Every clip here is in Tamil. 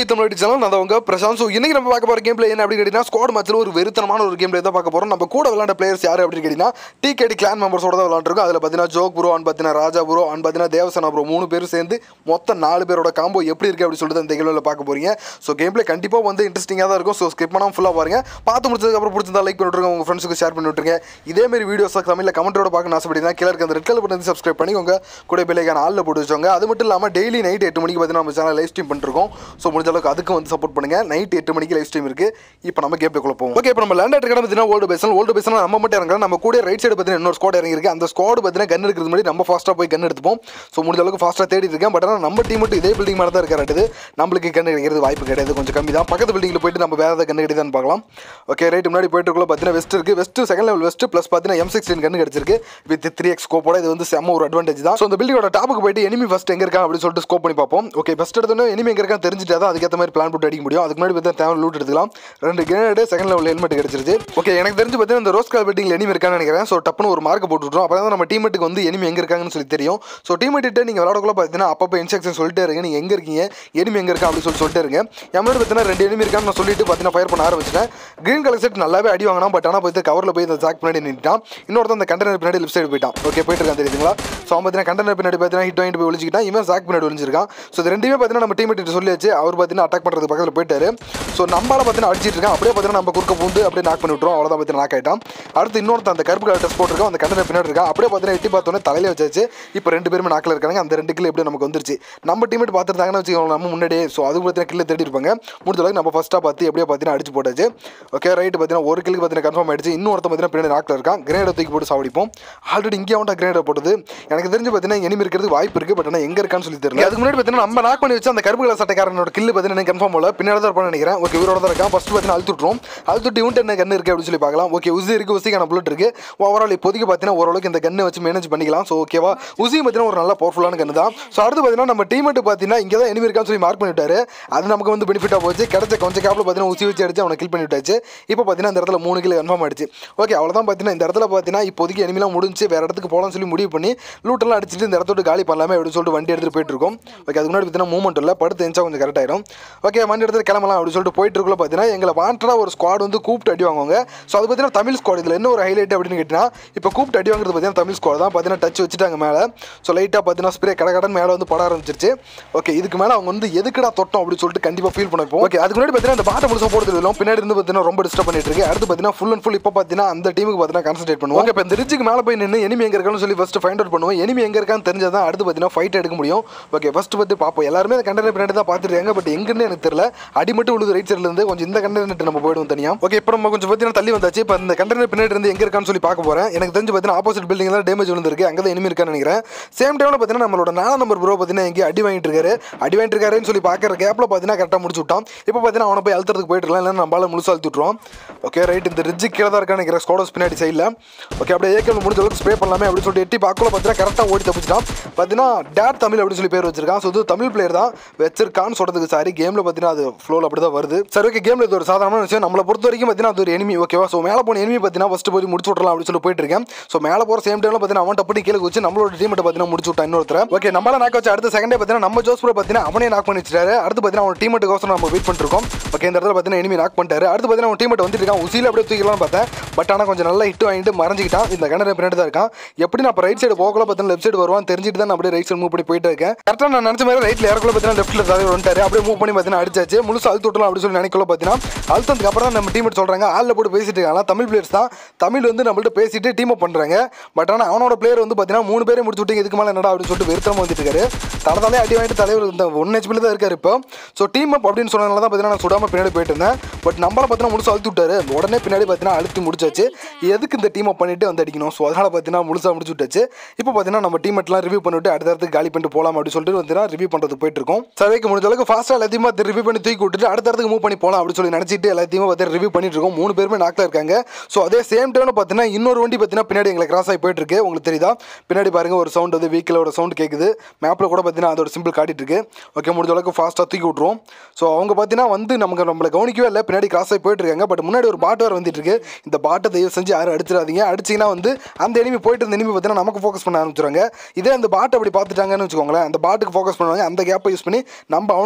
தமிழ் சேனல் நான் உங்க பிரசாந்த் ஸோ இன்னைக்கு நம்ம பார்க்க போற கேம் பிளே என்ன அப்படின்னு கேட்டீங்கன்னா ஸ்குவாட் மேட்ச்ல ஒரு வெறுத்தனமான ஒரு கேம் பிளே தான் பார்க்க போறோம் நம்ம கூட விளையாண்ட பிளேயர்ஸ் யாரு அப்படின்னு கேட்டீங்கன்னா டிகேடி கிளான் மெம்பர்ஸோட தான் விளையாண்டுருக்கோம் அதில் பார்த்தீங்கன்னா ஜோக் ப்ரோ அண்ட் பார்த்தீங்கன்னா ராஜா ப்ரோ அண்ட் பார்த்தீங்கன்னா தேவசனா ப்ரோ மூணு பேரும் சேர்ந்து மொத்தம் நாலு பேரோட காம்போ எப்படி இருக்கு அப்படின்னு சொல்லிட்டு இந்த கேள்வியில் பார்க்க போறீங்க ஸோ கேம் பிளே கண்டிப்பாக வந்து இன்ட்ரெஸ்டிங்காக தான் இருக்கும் ஸோ ஸ்கிப் பண்ணாமல் ஃபுல்லாக பாருங்க பார்த்து முடிச்சதுக்கு அப்புறம் பிடிச்சிருந்தா லைக் பண்ணி விட்டுருங்க உங்க ஃப்ரெண்ட்ஸுக்கு ஷேர் பண்ணி விட்டுருங்க இதே மாதிரி வீடியோஸ் தமிழில் கமெண்ட்டோட பார்க்க ஆசைப்பட்டீங்கன்னா கீழே இருக்க அந்த ரெட் கலர் பட்டன் சப்ஸ்கிரைப் பண்ணி உங்க கூட பிள்ளைக்கான ஆளில் போட்டு வச்சோங்க அது மட்டும் இல்லாமல் டெய்லி நைட் எட்டு மணிக்கு பார்த்தீங்கன்னா நம்ம சேனல் லைவ் ஸ்ட்ரீம் பண்ணிருக்கோம் ஸோ முடிஞ்ச அளவுக்கு அதுக்கு வந்து சப்போர்ட் பண்ணுங்க நைட் எட்டு மணிக்கு லைவ் ஸ்ட்ரீம் இருக்கு இப்போ நம்ம கேம் குள்ள போவோம் ஓகே இப்போ நம்ம லேண்ட் ஆகிட்டு பார்த்தீங்கன்னா ஓல்டு பேசல் ஓல்டு பேசல் நம்ம மட்டும் இறங்குறோம் நம்ம கூட ரைட் சைடு பார்த்தீங்கன்னா இன்னொரு ஸ்குவாட் இறங்கிருக்கு அந்த ஸ்குவாட் பார்த்தீங்கன்னா கன் எடுக்கிறது மாதிரி நம்ம ஃபாஸ்ட்டாக போய் கன் எடுத்துப்போம் ஸோ முடிஞ்ச அளவுக்கு ஃபாஸ்ட்டாக தேடி இருக்கேன் பட் ஆனால் நம்ம டீம் மட்டும் இதே பில்டிங் மாதிரி தான் இருக்காரு நம்மளுக்கு கன் கிடைக்கிறது வாய்ப்பு கிடையாது கொஞ்சம் கம்மி தான் பக்கத்து பில்டிங்கில் போயிட்டு நம்ம வேறு ஏதாவது கன் கிடைக்குதான்னு பார்க்கலாம் ஓகே ரைட் முன்னாடி போயிட்டு இருக்குள்ள பார்த்தீங்கன்னா வெஸ்ட் இருக்கு vest second level vest plus பார்த்தீங்கன்னா எம் சிக்ஸ்டீன் கன் கிடைச்சிருக்கு வித் த்ரீ எக்ஸ் ஸ்கோப்போட இது வந்து செம்ம ஒரு அட்வான்டேஜ் தான் ஸோ அந்த பில்டிங்கோட டாப்புக்கு போயிட்டு எனிமி ஃபஸ்ட் எங்க இருக்கா அப்படின்னு சொல்லிட்டு ஸ்கோப் பண்ணி பார்ப்போம் ஓகே ஃபஸ்ட் எடுத்தோன்னே எனிமி எங்க இருக்கா தெரிஞ்சுட்டா தான் அதுக்கேற்ற மாதிரி பிளான் போட்டு அடிக்க முடியும் அதுக்கு முன்னாடி பார்த்தா தேவை லூட் எடுத்துக்கலாம் ரெண்டு கிரேனேடு செகண்ட் லெவல் ஹெல்மெட் கிடைச்சிருச்சு ஓகே எனக்கு தெரிஞ்சு பார்த்தீங்கன்னா இந்த ரோஸ் கலர் பில்டிங்கில் எனிமி இருக்கான்னு நினைக்கிறேன் ஸோ டப்புன்னு ஒரு மார்க் போட்டு விட்ருவோம் அப்போ தான் நம்ம டீமெட்டுக்கு வந்து எனிமி எங்க இருக்காங்கன்னு சொல்லி தெரியும் ஸோ டீமெட்டு நீங்கள் விளாடக்குள்ள பார்த்தீங்கன்னா அப்பப்போ இன்ஸ்ட்ரக்ஷன் சொல்லிட்டே இருங்க நீங்கள் எங்கே இருக்கீங்க எனிமி எங்கே இருக்கா அப்படின்னு சொல்லி சொல்லிட்டு இருங்க என் முன்னாடி பார்த்தீங்கன்னா ரெண்டு எனிமி இருக்கான்னு நான் சொல்லிட்டு பார்த்தீங்கன்னா ஃபயர் பண்ண ஆரம்பிச்சிட்டேன் கிரீன் கலர் செட் நல்லாவே அடி வாங்கினா பட் ஆனால் போய் கவரில் போய் இந்த ஜாக் பின்னாடி நின்றுட்டான் இன்னொருத்தன் அந்த கண்டெய்னர் பின்னாடி லெஃப்ட் சைடு போயிட்டான் ஓகே போயிட்டு இருக்கான் தெரியுதுங்களா ஸோ அவன் பார்த்தீங்கன்னா கண்டெய்னர் பின்னாடி பார்த்தீங்கன்னா ஹிட் வாங்கிட்டு போய் ஒழிச்சிக்கிட்டான் இவன் ஜாக் பின்னாடி ஒழிஞ்சிருக்கான் ஸோ இது ரெண்டுமே பார்த்தீங்கன்னா நம்ம டீமெட்டு சொல்லியாச்சு அவர் பார்த்தீங்கன்னா அட்டாக் பண்ணுறது பக்கத்தில் போயிட்டாரு ஸோ நம்மளால பார்த்தீங்கன்னா அடிச்சிட்டு இருக்கான் அப்படியே பார்த்தீங்கன்னா நம்ம குறுக்க பூந்து அப்படியே நாக் பண்ணி விட்டுரும் அவ்வளோதான் பார்த்தீங்கன்னா நாக் ஆகிட்டான் அடுத்து இன்னொருத்தன் அந்த கருப்பு கலர் ட்ரெஸ் போட்டிருக்கான் அந்த கண்டெய்னர் பின்னாடி இருக்கான் அப்படியே பார்த்தீங்கன்னா எட்டி பார்த்தோன்னே தலையில வச்சாச்சு இப்போ ரெண்டு பேருமே நாக்கில் இருக்காங்க அந்த ரெண்டு கிலோ எப்படி நமக்கு வந்துருச்சு நம்ம டீமேட் பார்த்துருந்தாங்கன்னு வச்சுக்கோங்க நம்ம முன்னாடியே ஸோ அது பார்த்தீங்கன்னா கில்ல தேடி இருப்பாங்க முடிஞ்ச அளவுக்கு நம்ம ஃபஸ்ட்டாக பார்த்து எப்படியோ பார்த்தீங்கன்னா அடிச்சு போட்டாச்சு ஓகே ரைட்டு பார்த்தீங்கன்னா ஒரு கிலுக்கு பார்த்தீங்கன்னா கன்ஃபார்ம் ஆயிடுச்சு இன்னொருத்த பார்த்தீங்கன்னா பின்னாடி நாக்கில் இருக்கான் கிரேடை தூக்கி போட்டு சாவடிப்போம் ஆல்ரெடி இங்கே அவன்டா கிரேடை போட்டது எனக்கு தெரிஞ்சு பார்த்தீங்கன்னா எனிமி இருக்கிறது வாய்ப்பு இருக்குது பட் ஆனால் எங்கே இருக்கான்னு சொல்லி தெரியல அதுக்கு முன்னாடி பார்த்தீங்கன்னா நம்ம நாக் பண்ணி வச்சு அந்த கருப்பு கலர் சட்டைக்காரனோட கில்லு பார்த்தீங்கன்னா கன்ஃபார்ம் போல பின்னாடி தான் இருப்பான்னு நினைக்கிறேன் ஓகே இவரோட தான் இருக்கான் ஃபஸ்ட்டு பார்த்தீங்கன்னா அழுத்துட்டுரும் அழுத்துட்டு இவன்ட்டு என்ன கன்று இருக்குது அப்படின்னு சொல்லி பார்க்கலாம் ஓகே உசி இருக்குது உசிக்கான புல்லட் இருக்குது ஓவரால் இப்போதைக்கு பார்த்தீங்கன்னா ஓரளவுக்கு இந்த கண்ணை வச்சு மேனேஜ் பண்ணிக்கலாம் ஸோ ஓகேவா உசி பார்த்தீங்கன்னா ஒரு நல்ல பவர்ஃபுல்லான கன்று தான் ஸோ அடுத்து பார்த்தீங்கன்னா நம்ம டீமெட்டு பார்த்தீங்கன்னா இங்கே தான் எனிமி இருக்கான்னு சொல்லி மார்க் பண்ணிவிட்டாரு அது நமக்கு வந்து பெனிஃபிட்டாக போச்சு கிடைச்ச கொஞ்சம் கேப்பில் பார்த்தீங்கன்னா உசி வச்சு அடிச்சு அவனை கில் பண்ணி விட்டாச்சு இப்போ பார்த்தீங்கன்னா இந்த இடத்துல மூணு கிலோ கன்ஃபார்ம் ஆயிடுச்சு ஓகே அவ்வளோதான் பார்த்தீங்கன்னா இந்த இடத்துல பார்த்தீங்கன்னா இப்போதைக்கு எனிமிலாம் முடிஞ்சு வேறு இடத்துக்கு போகலாம்னு சொல்லி முடிவு பண்ணி லூட்டெல்லாம் அடிச்சுட்டு இந்த இடத்தோட காலி பண்ணலாமே அப்படின்னு சொல்லிட்டு வண்டி எடுத்துகிட்டு போயிட்டு இருக்கோம் ஓகே அதுக்கு முன்னாடி பார்த்தீங்கன்னா மூமெண்ட் இல்லை படுத்து எழுந்தா கொஞ்சம் கரெக்ட் ஆயிடும் ஓகே வண்டி எடுத்துட்டு கிளம்பலாம் அப்படின்னு சொல்லிட்டு போயிட்டு இருக்குள்ள பார்த்தீங்கன்னா எங்களை வாண்டடாக ஒரு ஸ்குவாட் வந்து கூப்பிட்டு அடி வாங்குவாங்க ஸோ அது பார்த்தீங்கன்னா தமிழ் ஸ்குவாட் இதில் என்ன ஒரு ஹைலைட் அப்படின்னு கேட்டிங்கன்னா இப்போ கூப்பிட்டு அடி வாங்குறது பார்த்தீங்கன்னா தமிழ் ஸ்குவாட் தான் பார்த்தீங்கன்னா டச் வச்சுட்டாங்க மேலே ஸோ லைட்டாக பார்த்தீங்கன்னா ஸ்ப்ரே கடை கடன் மேலே வந்து பட ஆரம்பிச்சிருச்சு ஓகே இதுக்கு மேலே அவங்க வந்து எதுக்குடா தொட்டோம் அப்படின்னு சொல்லிட்டு கண்டிப்பாக ஃபீல் பண்ணிப்போம் ஓகே அதுக்கு முன்னாடி பார்த்தீங்கன்னா இந்த பாட்டை முழுசாக போடுறது இல்லை பின்னாடி இருந்து பார்த்தீங்கன்னா ரொம்ப டிஸ்டர்ப் பண்ணிட்டு இருக்கு அடுத்து பார்த்தீங்கன்னா ஃபுல் அண்ட் ஃபுல் இப்போ பார்த்தீங்கன்னா அந்த டீமுக்கு பார்த்தீங்கன்னா கான்சன்ட்ரேட் பண்ணுவோம் ஓகே இப்போ இந்த ரிச்சுக்கு மேலே போய் நின்று எனிமி எங்கே இருக்கான்னு சொல்லி ஃபஸ்ட்டு ஃபைண்ட் அவுட் பண்ணுவோம் எனிமி எங்கே இருக்கான்னு தெரிஞ்சால் தான் அடுத்து பார்த்தீங்கன்னா ஃபைட் எடுக்க முடியும் ஓகே ஃபஸ்ட்டு பார்த்து பார்ப்போம் எல்லாருமே அந்த கண்டெய்னர் பின்னாடி தான் பார்த்துருக்காங்க பட் எங்கன்னு எனக்கு தெரியல அடி மட்டும் உழுது ரைட் சைடில் இருந்து கொஞ்சம் இந்த கண்டெய்னர் நம்ம போயிடுவோம் தனியாக ஓகே இப்போ நம்ம கொஞ்சம் பார்த்தீங்கன்னா தள்ளி வந்தாச்சு இப்போ இந்த கண்டெய்னர் பின்னாடி இருந்து எங்கே இருக்கான்னு சொல்லி பார்க்க போகிறேன் எனக்கு தெரிஞ்சு பார்த்தீங்கன்னா ஆப்போசிட் பில்டிங் தான் டேமேஜ் விழுந்திருக்கு அங்கே தான் எனிமி இருக்கான்னு நினைக்கிறேன் சேம் டைமில் பார்த்தீங்கன்னா நம்மளோட நாலாம் நம்பர் ப்ரோ பார்த்தீங்கன்னா எங்கேயும் அடி வாங்கிட்டு இருக்காரு அடி வாங்கிட்டு இருக்காருன்னு சொல்லி பார்க்குற கேப்பில் பார்த்தீங்கன்னா கரெக்டாக முடிச்சு விட்டான் இப்போ பார்த்தீங்கன்னா அவனை போய் அழுத்துறதுக்கு போயிட்டு இருக்கலாம் இல்லைன்னா நம்மளால முழுசா அழுத்தி விட்ருவோம் ஓகே ரைட் இந்த ரிட்ஜு கீழே தான் இருக்கான்னு நினைக்கிறேன் ஸ்கோடோஸ் பின்னாடி சைடில் ஓகே அப்படியே ஏகேம் முடிஞ்ச அளவுக்கு ஸ்ப்ரே பண்ணலாமே அப்படின்னு சொல்லிட்டு எட்டி பார்க்கல பார்த்தீங்கன்னா கரெக்டாக ஓடி தப்பிச்சிட்டான் பார்த்தீங்கன்னா டேட் தமிழ் அப்படின்னு சொல்லி பேர் வச்சிருக்கான் ஸோ இது தமிழ் பிளேயர் தான் வச்சிருக்கான்னு சொல்றதுக்கு சாரி கேமில் பார்த்தீங்கன்னா அது ஃப்ளோவில் அப்படி தான் வருது சரி ஓகே கேமில் இது ஒரு சாதாரண விஷயம் நம்மளை பொறுத்த வரைக்கும் பார்த்தீங்கன்னா அது ஒரு enemy ஓகேவா ஸோ மேலே போன enemy பார்த்தீங்கன்னா ஃபஸ்ட்டு போய் முடிச்சு விட்றலாம் அப்படின்னு சொல்லி போயிட்டு இருக்கேன் ஸோ மேலே போகிற சேம் டைமில் பார்த்தீங்கன்னா அவன் டப்படி கீழே வச்சு நம்மளோட டீம் பார்த்தீங்கன்னா முடிச்சு விட்டான் இன்னொருத்தர் ஓகே நம்மளால நாக்க வச்சு அடுத்த செகண்டே பார்த்தீங்கன்னா நம்ம ஜோஸ் ப்ரோ பார்த்தீங்கன்னா அவனே நாக் பண்ணி வச்சிட்டாரு அடுத்து பார்த்தீங்கன்னா அவன் டீமெட்டுக்கோசரம் நம்ம வெயிட் பண்ணிருக்கோம் ஓகே இந்த இடத்துல பார்த்தீங்கன்னா enemy நாக் பண்ணிட்டாரு அடுத்து பார்த்தீங்கன்னா அவன் டீமெட் வந்துட்டு இருக்கான் உசியில் அப்படியே தூக்கலாம்னு பார்த்தேன் பட் ஆனால் கொஞ்சம் நல்லா ஹிட் வாங்கிட்டு மறைஞ்சிக்கிட்டான் இந்த கிணறு பின்னாடி தான் இருக்கான் எப்படி நான் இப்போ ரைட் சைடு போகல பார்த்தீங்கன்னா லெஃப்ட் சைடு வருவான் தெரிஞ்சுட்டு தான் நான் அப்படியே ரைட் சைடு மூவ் பண்ணி போயிட்டு இருக்கேன் கரெக்டாக நான் நினச்ச மாதிரி ரைட்டில் இறக்குள்ள பார்த்தீங்கன்னா லெஃப்ட்டில் தடவை வந்துட்டாரு அப்படியே மூவ் பண்ணி பார்த்தீங்கன்னா அடிச்சாச்சு முழுசு அழுத்து விட்டலாம் அப்படின்னு சொல்லி நினைக்கல பார்த்தீங்கன்னா அழுத்ததுக்கு அப்புறம் தான் நம்ம டீமெட் சொல்கிறாங்க ஆளில் போட்டு பேசிட்டு இருக்காங்க தமிழ் பிளேயர்ஸ் தான் தமிழ் வந்து நம்மள்ட்ட பேசிட்டு டீம் அப் பண்ணுறாங்க பட் ஆனால் அவனோட பிளேயர் வந்து பார்த்தீங்கன்னா மூணு பேரே முடிச்சு விட்டீங்க இதுக்கு மேலே என்னடா அப்படின்னு சொல்லிட்டு வெறுத்தமா வந்துட்டு இருக்காரு தலை தலையே அடி வாங்கிட்டு தலைவர் இந்த ஒன் ஹெச்பியில் தான் இருக்காரு இப்போ ஸோ டீம் அப் அப்படின்னு சொன்னதுனால தான் பார்த்தீங்கன்னா நான் சுடாமல் பின்னாடி போயிட்டு இருந்தேன் பட் நம்மள பார்த்தீங்கன்னா முழுசு அழுத்தி விட்டாரு உடனே பின்னாடி பார்த்தீங்கன்னா அழுத்தி முடிச்சாச்சு எதுக்கு இந்த டீம் அப் பண்ணிட்டு வந்து அடிக்கணும் ஸோ அதனால் பார்த்தீங்கன்னா முழுசாக முடிச்சு விட்டாச்சு இப்போ பார்த்தீங்கன்னா நம்ம டீம் எல்லாம் ரிவ்யூ பண்ணிவிட்டு அடுத்த இடத்துக்கு காலி பண்ணிட்டு போகலாம் அப்படின்னு சொல்லிட்டு பார்த்தீங்கன்னா ரிவ்யூ பண்ணுறது போயிட்டு இருக்கோம் சர்வேக்கு முடிஞ்ச அளவுக்கு ஃபாஸ்ட்டாக எல்லாத்தையும் ரிவ்யூ பண்ணி தூக்கி விட்டுட்டு அடுத்த இடத்துக்கு மூவ் பண்ணி போகலாம் அப்படின்னு சொல்லி நினச்சிட்டு எல்லாத்தையும் பார்த்தீங்கன்னா ரிவ்யூ பண்ணிட்டு இருக்கோம் மூணு பேருமே நாக்கில் இருக்காங்க ஸோ அதே சேம் டைமில் பார்த்தீங்கன்னா இன்னொரு வண்டி பார்த்தீங்கன்னா பின்னாடி எங்களை கிராஸ் ஆகி போயிட்டு இருக்கு உங்களுக்கு தெரியுதா பின்னாடி பாருங்க ஒரு சவுண்ட் வந்து வெஹிக்கிளோட சவுண்ட் கேட்குது மேப்பில் கூட பார்த்தீங்கன்னா அதோட சிம்பிள் காட்டிட்டு இருக்கு ஓகே முடிஞ்ச அளவுக்கு ஃபாஸ்ட்டாக தூக்கி விட்ருவோம் ஸோ அவங்க பார்த்தீங்கன்னா வந்து நமக்கு நம்மளை கவனிக்கவே இல்லை பின்னாடி கிராஸ் ஆகி போயிட்டு இருக்காங்க பட் முன்னாடி ஒரு பாட்டு வேறு வந்துட்டு இருக்கு இந்த பாட்டை தயவு செஞ்சு யாரும் அடிச்சிடாதீங்க அடிச்சிங்கன்னா வந்து அந்த எனிமி போயிட்டு இருந்த எனிமி பார்த்தீங்கன்னா நமக்கு ஃபோக்கஸ் பண்ண ஆரம்பிச்சிருவாங்க இதே அந்த பாட்டை அப்படி பார்த்துட்டாங்கன்னு வச்சுக்கோங்களேன் அந்த பாட்டுக்கு ஃபோக்கஸ் பண்ணுவாங்க அந்த கேப்பை யூஸ் பண்ணி நம்ம அவனுங்களை தூக்கிடலாம்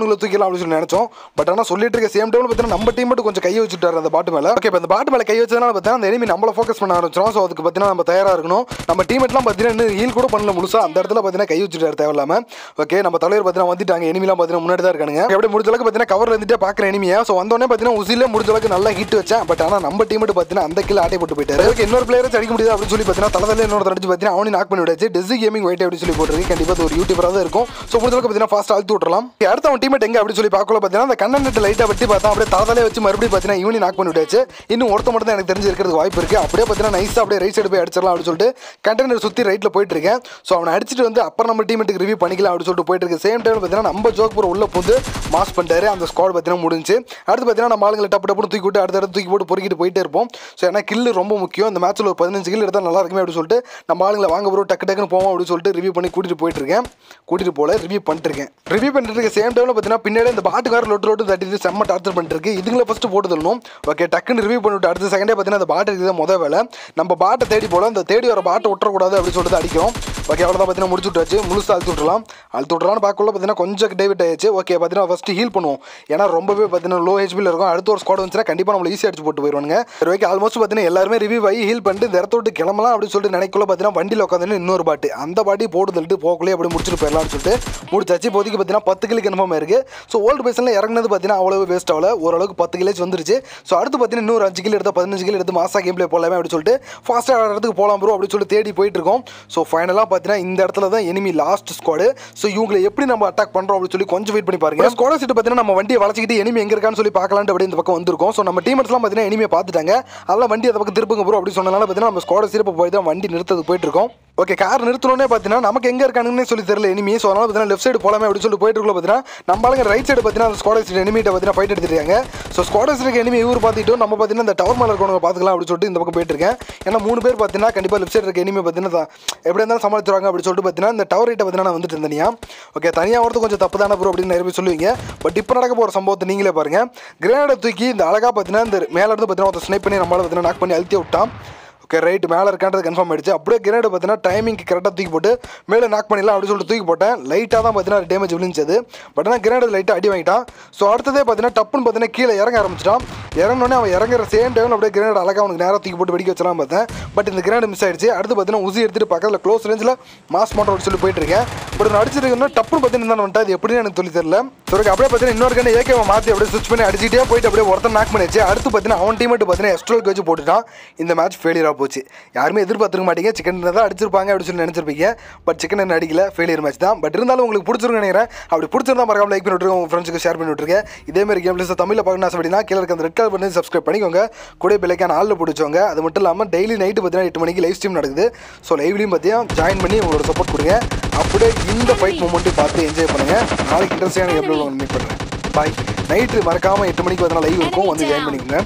முடிச்சிடலாம் அப்படின்னு சொல்லி நினைச்சோம் பட் ஆனால் சொல்லிட்டு இருக்க சேம் டைம்ல பார்த்தீங்கன்னா நம்ம டீம் மட்டும் கொஞ்சம் கையை வச்சுட்டாரு அந்த பாட்டு மேலே ஓகே இப்போ அந்த பாட்டு மேலே கை வச்சதுனால பார்த்தீங்கன்னா அந்த enemy நம்மள ஃபோக்கஸ் பண்ண ஆரம்பிச்சிடும் ஸோ அதுக்கு பார்த்தீங்கன்னா நம்ம தயாராக இருக்கணும் நம்ம டீமெட்லாம் பார்த்தீங்கன்னா இன்னும் ஹீல் கூட பண்ணல முழுசா அந்த இடத்துல பார்த்தீங்கன்னா கை வச்சுட்டாரு தேவையில்லாம ஓகே நம்ம தலைவர் பார்த்தீங்கன்னா வந்துட்டாங்க எனிமிலாம் பார்த்தீங்கன்னா முன்னாடி தான் இருக்கானுங்க எப்படி முடிஞ்ச அளவுக்கு பார்த்தீங்கன்னா கவர்ல இருந்துட்டே பார்க்குற எனிமியா ஸோ வந்தோடனே பார்த்தீங்கன்னா உசிலே முடிஞ்ச அளவுக்கு நல்லா ஹிட் வச்சேன் பட் ஆனால் நம்ம டீம் பார்த்தீங்கன்னா அந்த கில் ஆட்டை போட்டு போயிட்டாரு அதுக்கு இன்னொரு பிளேயர் அடிக்க முடியாது அப்படின்னு சொல்லி பார்த்தீங்கன்னா தலதல இன்னொரு அடிச்சு பார்த்தீங்கன்னா அவனி நாக் பண்ணி விடாச்சு டெசி கேமிங் ஒயிட் அப்படின்னு சொல்லி போட்டுருக்கு கண்டிப்பாக அது ஒரு யூடியூபராக தான் இருக்கும் ஸோ முடிஞ்ச அளவுக்கு பார்த்தீங்கன்னா ஃபாஸ்ட் அழுத்து விட்டுறலாம் Okay, அடுத்து அவன் டீமேட் எங்க அப்படின்னு சொல்லி பார்க்கல பார்த்தீங்கன்னா அந்த கண்ணன் லைட்டாக வெட்டி பார்த்தா அப்படியே தலதலே வச்சு மறுபடியும் பார்த்தீங்கன்னா இவனி நாக் பண்ணி விட்டாச்சு இன்னும் ஒருத்த மட்டும் தான் எனக்கு தெரிஞ்சு இருக்கிறதுக்கு வாய்ப்பு இருக்கு அப்படியே பார்த்தீங்கன்னா நைஸாக அப்படியே ரைட் சைடு போய் அடிச்சிடலாம் அப்படின்னு சொல்லிட்டு கண்டெய்னர் சுற்றி ரைட்டில் போயிட்டு இருக்கேன் ஸோ அவனை அடிச்சுட்டு வந்து அப்புறம் நம்ம டீமெட்டுக்கு ரிவ்யூ பண்ணிக்கலாம் அப்படின்னு சொல்லிட்டு போயிட்டு இருக்கு சேம் டைம் பார்த்தீங்கன்னா நம்ம ஜோக் பூரா உள்ள புந்து மாஸ் பண்ணிட்டாரு அந்த ஸ்குவாட் பார்த்தீங்கன்னா முடிஞ்சு அடுத்து பார்த்தீங்கன்னா நம்ம ஆளுங்களை டப்பு டப்புனு தூக்கி விட்டு அடுத்த தூக்கி போட்டு பொறுக்கிட்டு போயிட்டே இருப்போம் ஸோ ஏன்னா கில்லு ரொம்ப முக்கியம் இந்த மேட்ச்சில் ஒரு பதினஞ்சு கில் எடுத்தால் நல்லா இருக்குமே அப்படின்னு சொல்லிட்டு நம்ம ஆளுங்களை வாங்க ப்ரோ டக்கு டக்குன்னு போவோம் அப்படின்னு சொல்லிட்டு ரிவ்யூ பண்ணி கூட்டிட்டு போயிட்டு இருக்கேன் கூட்டிட்டு போல ரிவ்யூ பண்ணிட்டு இருக்கேன் ரிவ்யூ பண்ணிட்டு இருக்க சேம் டைம்ல பார்த்தீங்கன்னா பின்னாடி இந்த பாட்டுக்கார லொட்டு லொட்டு தட்டிட்டு செம்ம டார்ச்சர் பண்ணிட்டு இருக்கு இதுங்களை ஃபர்ஸ்ட் போட்டு தள்ளணும் ஓகே டக்குன்னு ரிவ்யூ பண்ணிவிட்டு அடுத்த செகண்டே பார்த்தீங்கன்னா அந்த பாட்டு இருக்குது முத வேலை நம்ம பாட்டை தேடி போல அந்த தேடி வர பாட்டை விட்டுறக்கூடாது அப்படின்னு சொல்லிட்டு அடிக்கும் ஓகே அவ்வளோதான் பார்த்தீங்கன்னா முடிச்சு விட்டாச்சு முழுசாக அழுத்து விட்டுறலாம் அழுத்து விட்றலாம்னு பார்க்கல பார்த்தீங்கன்னா கொஞ்சம் டேவிட் ஆயிடுச்சு ஓகே பார்த்தீங்கன்னா ஃபஸ்ட்டு ஹீல் பண்ணுவோம் ஏன்னா ரொம்பவே பார்த்தீங்கன்னா லோ ஹெச்பியில் இருக்கும் அடுத்த ஒரு ஸ்குவாட் வந்துச்சுன்னா கண்டிப்பாக நம்மள ஈஸியாக அடிச்சு போட்டு போயிடுவாங்க சரி ஓகே ஆல்மோஸ்ட் பார்த்தீங்கன்னா எல்லாருமே ரிவ்யூ ஆகி ஹீல் பண்ணிட்டு இந்த இடத்த விட்டு கிளம்பலாம் அப்படின்னு சொல்லிட்டு நினைக்கல பார்த்தீங்கன்னா வண்டியில் உட்காந்து இன்னொரு பாட்டு அந்த பாட்டி போட்டு தள்ளிட்டு போக்குள்ளே அப்படி முடிச்சுட்டு போயிடலாம்னு சொல்லிட்டு முடிச்சாச்சு இப்போதைக்கு பார்த்தீங்கன்னா பத்து கிலோ கன்ஃபார்ம் இருக்கு ஸோ ஓல்டு பேசனில் இறங்குனது பார்த்தீங்கன்னா அவ்வளோ வேஸ்ட் ஆகல ஓரளவுக்கு பத்து கிலேஜ் வந்துருச்சு ஸோ அடுத்து பார்த்தீங்கன்னா இன்னொரு அஞ்சு கிலோ எடுத்து பதினஞ்சு கிலோ எடுத்து மாசா கேம் ப்ளே போகலாமே அப்படின்னு சொல்லிட்டு ஃபாஸ்ட்டாக இடத்துக்கு போகலாம் ப்ரோ அப்படின்னு சொல்லிட்டு தேடி போயிட்டு இருக்கோம் ஸோ ஃபைனலாக பார்த்தீங்கன்னா இந்த இடத்துல தான் எனிமி லாஸ்ட் ஸ்குவாடு ஸோ இவங்களை எப்படி நம்ம அட்டாக் பண்ணுறோம் அப்படின்னு சொல்லி கொஞ்சம் வெயிட் பண்ணி பாருங்க ஸ்குவாட் சீட்டு பார்த்தீங்கன்னா நம்ம வண்டியை வளச்சிக்கிட்டு எனிமி எங்க இருக்கான்னு சொல்லி பார்க்கலான்ட்டு அப்படி இந்த பக்கம் வந்திருக்கோம் ஸோ நம்ம டீமர்ஸ்லாம் பார்த்தீங்கன்னா எனிமியை பார்த்துட்டாங்க அதெல்லாம் வண்டி அந்த பக்கம் திருப்புங்க ப்ரோ அப்படி சொன்னனால பார்த்தீங்கன்னா நம்ம ஸ்குவாட் சீரப்ப போய் தான் வண்டி நிறுத்தது போயிட்டு இருக்கோம் ஓகே கார் நிறுத்தணுன்னே பார்த்தீங்கன்னா நமக்கு எங்கே இருக்கானுங்கன்னு சொல்லி தெரியல எனிமி ஸோ அதனால பார்த்தீங்கன்னா லெஃப்ட் சைடு போலாமே அப்படின்னு சொல்லி போயிட்டு இருக்கல பார்த்தீங்கன்னா நம்ம ஆளுங்க ரைட் சைடு பார்த்தீங்கன்னா அந்த ஸ்குவாட் சீட் எனிமிட்ட பார்த்தீங்கன்னா ஃபைட் எடுத்துருக்காங்க ஸோ ஸ்குவாட் சீட் எனிமி இவர் பார்த்துட்டு நம்ம பார்த்தீங்கன்னா இந்த டவர் மேலே இருக்கவங்க பார்த்துக்கலாம் அப்படின்னு சொல்லிட்டு இந்த பக்கம் போயிட்டு இருக்கேன் ஏன்னா மூணு பேர் பார்த்தீங்கன்னா கண்டிப்பாக லெஃப்ட் சைடு இருக்க எனிமி பார்த்தீங்கன்னா தான் எப்படி இருந்தாலும் சமாளிச்சிருவாங்க அப்படின்னு சொல்லிட்டு பார்த்தீங்கன்னா இந்த டவர் ரைட்டை பார்த்தீங்கன்னா நான் வந்துட்டு இருந்தேன் ஓகே தனியாக வரது கொஞ்சம் தப்பு தானே ப்ரோ அப்படின்னு நிறைய பேர் சொல்லுவீங்க பட் இப்போ நடக்க போகிற சம்பவத்தை நீங்களே பாருங்க கிரேனடை தூக்கி இந்த அழகாக பார்த்தீங்கன்னா இந்த மேலே இருந்து பார்த்தீங்கன்னா ஒருத்தர் ஸ்னைப் பண்ணி நம்மளால பார்த்தீங்கன்னா நாக் பண்ணி அழுத்தி விட்டான் ஓகே ரைட் மேலே இருக்கான்றது கன்ஃபார்ம் ஆயிடுச்சு அப்படியே கிரேடு பார்த்தீங்கன்னா டைமிங்க்கு கரெக்டாக தூக்கி போட்டு மேலே நாக் பண்ணிடலாம் அப்படின்னு சொல்லிட்டு தூக்கி போட்டேன் லைட்டாக தான் பார்த்தீங்கன்னா டேமேஜ் விழுந்துச்சது பட் ஆனால் கிரேடு லைட்டாக அடி வாங்கிட்டான் ஸோ அடுத்ததே பார்த்தீங்கன்னா டப்புன்னு பார்த்தீங்கன்னா கீழே இறங்க ஆரம்பிச்சிட்டான் இறங்கினோடனே அவன் இறங்குற சேம் டைமில் அப்படியே கிரேடு அழகாக அவனுக்கு நேராக தூக்கி போட்டு வெடிக்க வச்சலாம் பார்த்தேன் பட் இந்த கிரேடு மிஸ் ஆயிடுச்சு அடுத்து பார்த்தீங்கன்னா உசி எடுத்துட்டு பக்கத்தில் க்ளோஸ் ரேஞ்சில் மாஸ் மாட்டோம் சொல்லி போயிட்டு இருக்கேன் பட் நான் அடிச்சிருக்கேன்னா டப்புன்னு பார்த்தீங்கன்னா வந்துட்டு அது எப்படின்னு எனக்கு சொல்லி தெரியல ஸோ அப்படியே பார்த்தீங்கன்னா இன்னொரு கண்ணு ஏகேவை மாற்றி அப்படியே ஸ்விட்ச் பண்ணி அடிச்சிட்டே போயிட்டு அப்படியே ஒருத்தன் நாக் பண்ணிச்சு அடுத்து பார்த்தீங்கன்னா அவன் டீம் பார்த்தீங்கன்னா எஸ்ட்ரோலுக்கு வச்சு போட்டுட்டான் இந்த மேட்ச் ஃபெயிலியராக போச்சு யாருமே எதிர்பார்த்துக்க மாட்டீங்க சிக்கன் தான் அடிச்சிருப்பாங்க அப்படின்னு சொல்லி நினச்சிருப்பீங்க பட் சிக்கன் என்ன அடிக்கல ஃபெயிலியர் மேட்ச் தான் பட் இருந்தாலும் உங்களுக்கு பிடிச்சிருக்கும் நினைக்கிறேன் அப்படி பிடிச்சிருந்தா மறக்காம லைக் பண்ணி விட்டுருங்க உங்கள் ஃப்ரெண்ட்ஸுக்கு ஷேர் பண்ணி விட்டுருங்க இதே மாதிரி கேம் பிளேஸ் தமிழில் பார்க்கணும் ஆசைப்படினா கீழே இருக்க அந்த ரெட் கலர் பண்ணி சப்ஸ்கிரைப் பண்ணிக்கோங்க கூட பிள்ளைக்கான ஆளில் பிடிச்சவங்க அது மட்டும் இல்லாமல் டெய்லி நைட்டு பார்த்தீங்கன்னா எட்டு மணிக்கு லைவ் ஸ்ட்ரீம் நடக்குது ஸோ லைவ்லையும் பார்த்தீங்கன்னா ஜாயின் பண்ணி உங்களோட சப்போர்ட் கொடுங்க அப்படியே இந்த ஃபைட் மூமெண்ட்டையும் பார்த்து என்ஜாய் பண்ணுங்க நாளைக்கு இன்ட்ரெஸ்டான எப்படி மீட் பண்ணுறேன் பாய் நைட்டு மறக்காமல் எட்டு மணிக்கு பார்த்தீங்கன்னா லைவ் இருக்கும் வந்து ஜாயின் பண்ணிக்கோங்க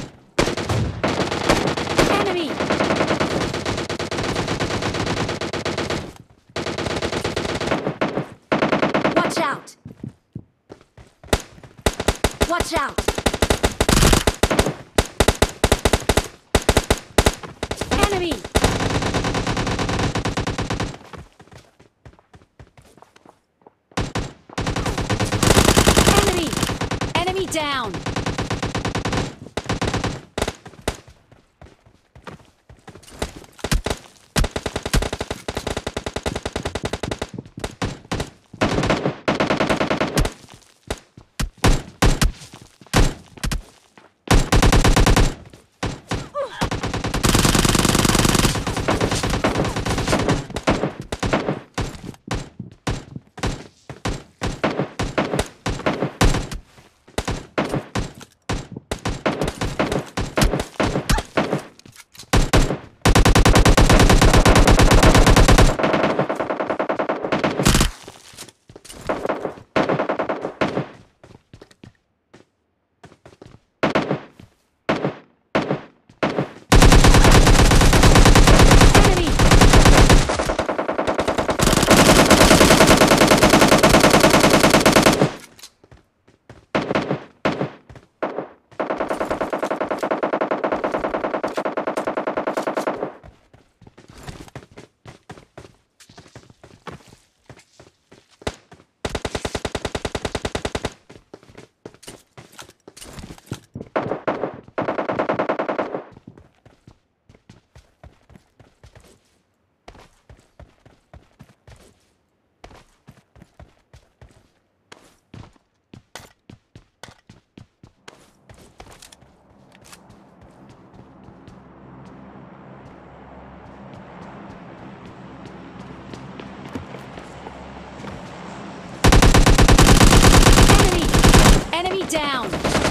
Enemy! Watch out! Watch out! Enemy! Enemy! Enemy down! Enemy down.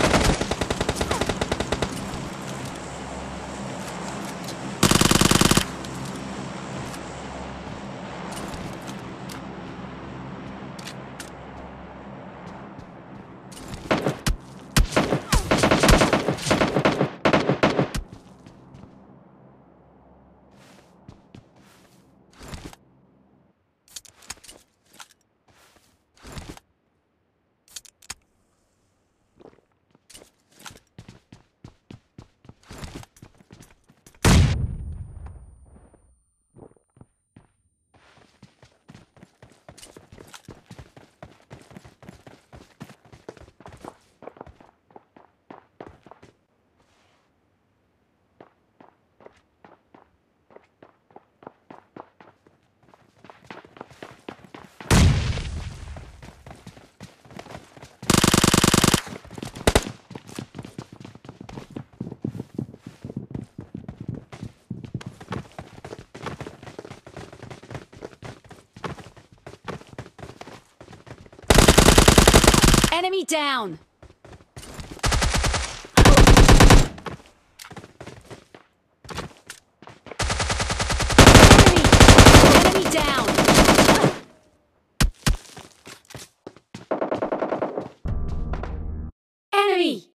Enemy down. Enemy. Enemy down. Enemy.